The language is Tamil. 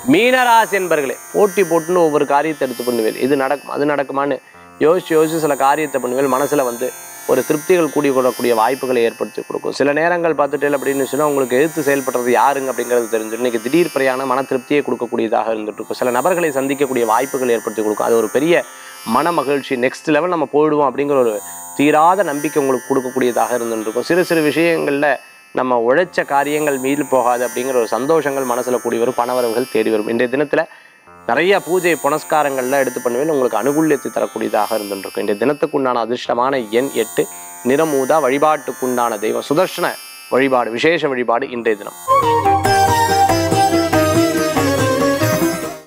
மீனராசி என்பர்களே போட்டி போட்டுன்னு ஒவ்வொரு காரியத்தை எடுத்து பண்ணுவேன் இது நடக்கும் அது நடக்குமான்னு யோசிச்சு யோசிச்சு சில காரியத்தை பண்ணுவேன் மனசுல வந்து ஒரு திருப்திகள் கூடி கொள்ளக்கூடிய வாய்ப்புகளை ஏற்படுத்தி கொடுக்கும் சில நேரங்கள் பார்த்துட்டு அப்படின்னு சொன்னால் உங்களுக்கு எதிர்த்து செயல்படுறது யாருங்க அப்படிங்கிறது தெரிஞ்சு இன்னைக்கு திடீர் பிரயாண மன திருப்தியை கொடுக்கக்கூடியதாக இருந்துட்டு இருக்கும் சில நபர்களை சந்திக்கக்கூடிய வாய்ப்புகள் ஏற்படுத்தி கொடுக்கும் அது ஒரு பெரிய மன மகிழ்ச்சி நெக்ஸ்ட் லெவல் நம்ம போயிடுவோம் அப்படிங்கிற ஒரு தீராத நம்பிக்கை உங்களுக்கு கொடுக்கக்கூடியதாக இருந்துட்டு இருக்கும் சிறு சிறு விஷயங்களில் நம்ம உழைச்ச காரியங்கள் மீது போகாது அப்படிங்கிற ஒரு சந்தோஷங்கள் மனசில் கூடி வரும் பணவரவுகள் தேடி வரும் இன்றைய தினத்தில் நிறைய பூஜை புனஸ்காரங்கள்லாம் எடுத்து பண்ணுவேன் உங்களுக்கு அனுகூல்யத்தை தரக்கூடியதாக இருந்துருக்கும் இந்த தினத்துக்குண்டான அதிர்ஷ்டமான எண் எட்டு நிறமூதா வழிபாட்டுக்குண்டான தெய்வம் சுதர்ஷன வழிபாடு விசேஷ வழிபாடு இன்றைய தினம்